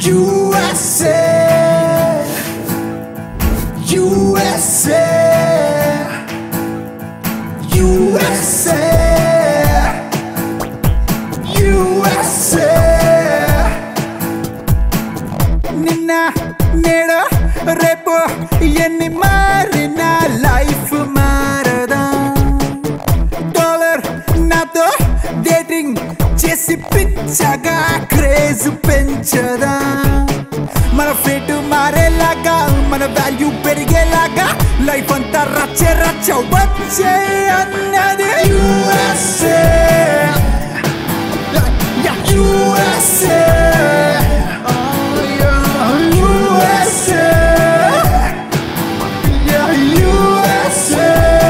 USA USA USA USA నిన్న నేడు రేపు ఎన్ని మారిన లైఫ్ మారదా డాలర్ నాతో డేటింగ్ చేసి పిచ్చగా క్రేజ్ పెంచదా మన ఫేట్ మారేలాగా మన వాల్యూ పెరిగేలాగా లైఫ్ అంతా రచ్చ రచ్చ వచ్చే అన్నది USA USA USA USA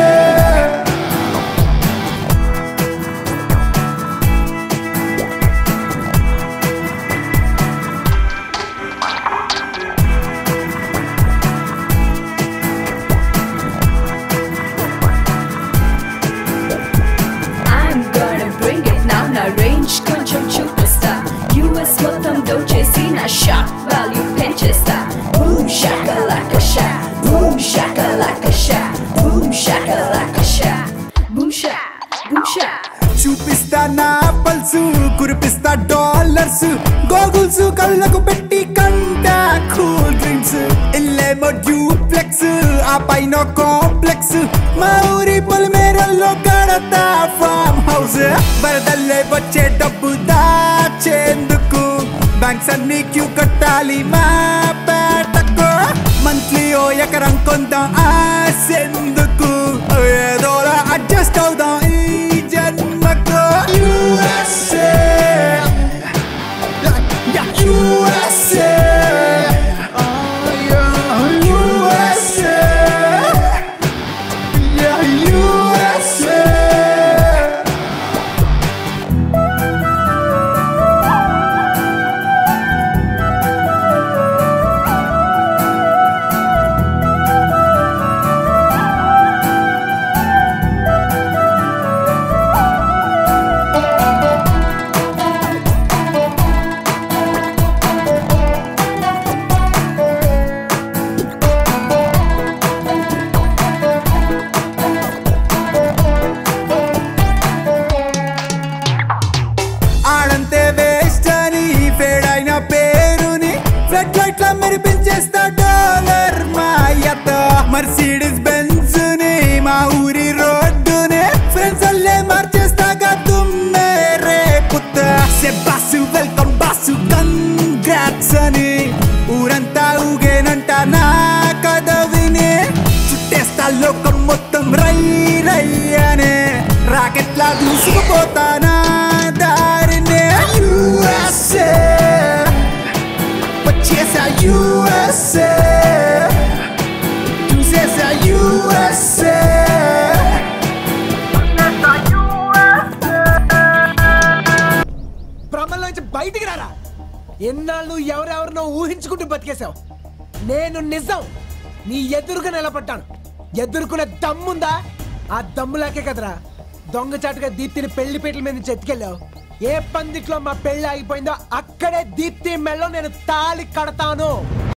I'm gonna bring it now నా రేంజ్ కొంచెం చూపిస్తా యూఎస్ మొత్తం దోచేసి నా షాక్ వాల్యూ పెంచేస్తా boom shaka laka sha boom shaka laka sha boom shaka laka sha boom sha boom sha చూపిస్తా నా పల్సు కురిపిస్తా డాలర్స్ గోగుల్స్ కళ్ళకు పెట్టి కంట కూల్ డ్రింక్స్ ఇల్లేమో డ్యూప్లెక్స్ ఆ పైన కాంప్లెక్స్ మా ఊరి పొలిమేరల్లో కడతా ఫామ్ హౌస్ వరదల్లే వచ్చే డబ్బు దాచేందుకు బ్యాంక్స్ అన్ని క్యూ కట్టాలి మా పేటకు మంత్లీ ఓ ఎకరం కొందాం ఆసెందుకు ఏదోలా అడ్జస్ట్ అవుదాం ఈ జన్మకు USA USA USA USA ఆడంతే వేస్ట్ అని ఫేడ్ అయిన పేరుని ఫ్లడ్ లైట్ లా మెరిపించేస్తా డాలర్ మాయత మర్సిడీస్ బెంజ్ ని మా ఊరి రోడ్డుని ఫ్రెండ్స్ అల్లే మార్చేస్తాగా తుమ్మే రే పుత్త సే బాసు వెల్కమ్ బాసు కంగ్రాట్స్ అని ఊరంతా ఊగేనంట నా కథ విని చుట్టేస్తా లోకం మొత్తం రై రై అనే రాకెట్లా దూసుకుపోతానా దారినే USA వచ్చేసా USA చూసేసా USA భ్రమలోంచి బయటికి రారా ఎన్నాళ్ళు ఎవరెవరినో ఊహించుకుంటూ బతికేశావు నేను నిజం నీ ఎదురుగా నిలబడ్డాను ఎదుర్కొనే దమ్ముందా ఆ దమ్ములాకే కదరా దొంగచాటుగా దీప్తిని పెళ్లి పీటల మీద నుంచి ఎత్తుకెళ్ళావు ఏ పందిట్లో మా పెళ్లి ఆగిపోయిందో అక్కడే దీప్తి మెళ్ళలో నేను తాళి కడతాను